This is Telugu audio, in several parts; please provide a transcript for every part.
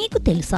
మీకు తెలుసా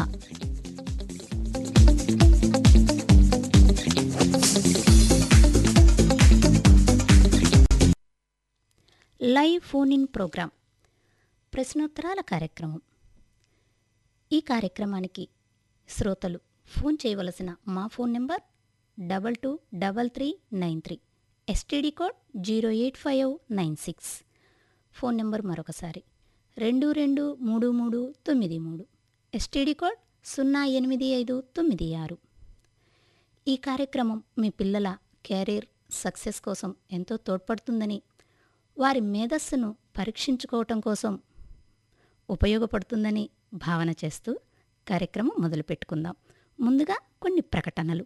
లైవ్ ఫోన్ ఇన్ ప్రోగ్రాం ప్రశ్నోత్తరాల కార్యక్రమం ఈ కార్యక్రమానికి శ్రోతలు ఫోన్ చేయవలసిన మా phone number double two double three nine three STD code zero eight five nine six phone number మరొకసారి రెండు రెండు మూడు మూడు తొమ్మిది మూడు ఎస్టీడీ కోడ్ సున్నా ఎనిమిది ఐదు తొమ్మిది ఆరు ఈ కార్యక్రమం మీ పిల్లల కెరీర్ సక్సెస్ కోసం ఎంతో తోడ్పడుతుందని వారి మేధస్సును పరీక్షించుకోవటం కోసం ఉపయోగపడుతుందని భావన చేస్తూ కార్యక్రమం మొదలుపెట్టుకుందాం ముందుగా కొన్ని ప్రకటనలు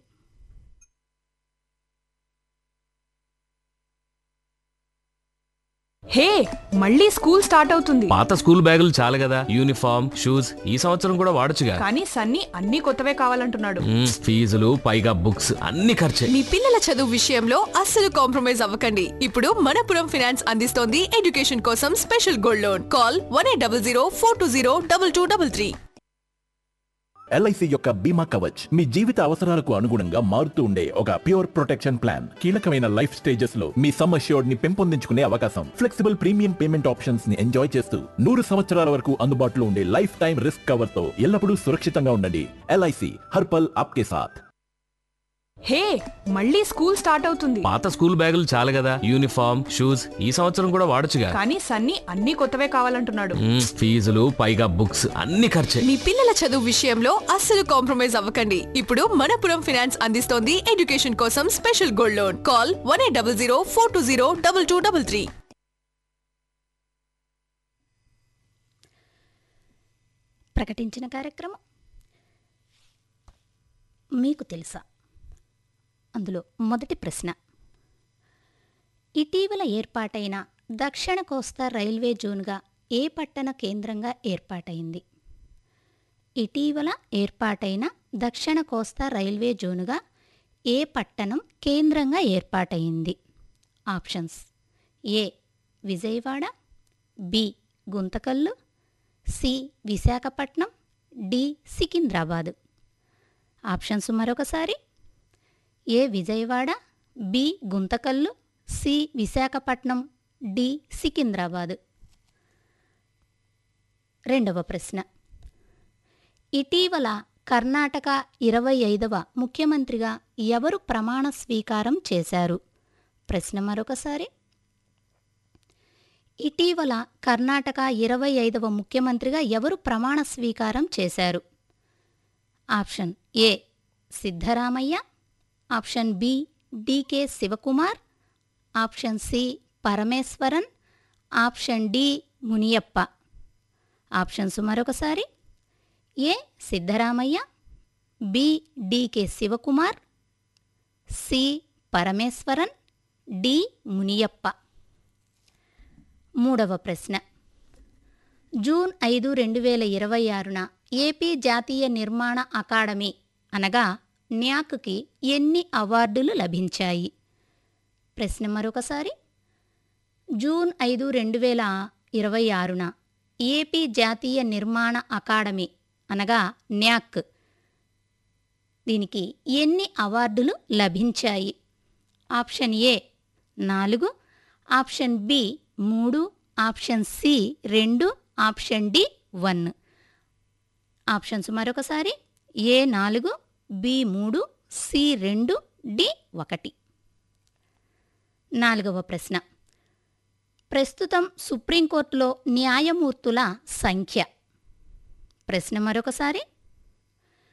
హే మళ్ళీ స్కూల్ స్టార్ట్ అవుతుంది పాత స్కూల్ బ్యాగులు చాలు కదా యూనిఫామ్ షూస్ ఈ సంవత్సరం కూడా వాడొచ్చుగా కానీ సన్నీ అన్ని కొత్తవే కావాలంటున్నాడు మ్మ్, ఫీజులు పైగా బుక్స్ అన్ని ఖర్చే మీ పిల్లల చదువు విషయంలో అస్సలు కాంప్రమైజ్ అవ్వకండి ఇప్పుడు మనపురం ఫైనాన్స్ అందిస్తోంది ఎడ్యుకేషన్ కోసం special gold loan call one eight double zero four two zero double two double three LIC యొక్క బీమా కవచ్ మీ జీవిత అవసరాలకు అనుగుణంగా మారుతూ ఉండే ఒక ప్యూర్ ప్రొటెక్షన్ ప్లాన్ కీలకమైన లైఫ్ స్టేజెస్ లో మీ సమ్ అష్యూర్డ్ ని పెంపొందించుకునే అవకాశం ఫ్లెక్సిబుల్ ప్రీమియం పేమెంట్ ఆప్షన్స్ ని ఎంజాయ్ చేస్తూ నూరు సంవత్సరాల వరకు అందుబాటులో ఉండే లైఫ్ టైం రిస్క్ కవర్ తో ఎల్లప్పుడూ సురక్షితంగా ఉండండి ఎల్ఐసి హర్పల్ ఆప్కే సాథ్ హే మళ్ళీ స్కూల్ స్టార్ట్ అవుతుంది పాత స్కూల్ బ్యాగులు చాలు కదా యూనిఫామ్ షూస్ ఈ సంవత్సరం కూడా వాడొచ్చుగా కానీ సన్నీ అన్ని కొత్తవే కావాలంటున్నాడు మ్మ్, ఫీజులు పైగా బుక్స్ అన్ని ఖర్చే మీ పిల్లల చదువు విషయంలో అస్సలు కాంప్రమైజ్ అవ్వకండి ఇప్పుడు మనపురం ఫైనాన్స్ అందిస్తోంది ఎడ్యుకేషన్ కోసం special gold loan call one eight double zero four two zero double two double three ప్రకటించిన కార్యక్రమం మీకు తెలుసా అందులో మొదటి ప్రశ్న ఇటీవల ఏర్పాటైన దక్షిణ కోస్తా రైల్వే జోన్గా ఏ పట్టణ కేంద్రంగా ఏర్పాటైంది ఇటీవల ఏర్పాటైన దక్షిణ కోస్తా రైల్వే జోనుగా ఏ పట్టణం కేంద్రంగా ఏర్పాటైంది options A Vijayawada B Guntakal C Visakhapatnam D Secunderabad options మరొకసారి A Vijayawada B Guntakal C Visakhapatnam D Secunderabad రెండవ ప్రశ్న ఇటీవల కర్ణాటక ఇరవై ఐదవ ముఖ్యమంత్రిగా ఎవరు ప్రమాణ స్వీకారం చేశారు ప్రశ్న మరొకసారి ఇటీవల కర్ణాటక ఇరవై ఐదవ ముఖ్యమంత్రిగా ఎవరు ప్రమాణ స్వీకారం చేశారు option A Siddaramaiah option B DK Shivakumar option C Parameshwaran option D Muniyappa options మరొకసారి A Siddaramaiah B DK Shivakumar C Parameshwaran D Muniyappa మూడవ ప్రశ్న జూన్ ఐదు రెండు వేల ఇరవై ఆరున ఏపీ జాతీయ నిర్మాణ అకాడమీ అనగా న్యాక్కి ఎన్ని అవార్డులు లభించాయి ప్రశ్న మరొకసారి జూన్ ఐదు రెండు వేల ఇరవై ఆరున ఏపీ జాతీయ నిర్మాణ అకాడమీ అనగా న్యాక్ దీనికి ఎన్ని అవార్డులు లభించాయి ఆప్షన్ ఏ నాలుగు ఆప్షన్ బి మూడు ఆప్షన్ సి రెండు ఆప్షన్ డి వన్ ఆప్షన్స్ మరొకసారి ఏ నాలుగు బి మూడు సి రెండు డి ఒకటి నాలుగవ ప్రశ్న ప్రస్తుతం సుప్రీంకోర్టులో న్యాయమూర్తుల సంఖ్య ప్రశ్న మరొకసారి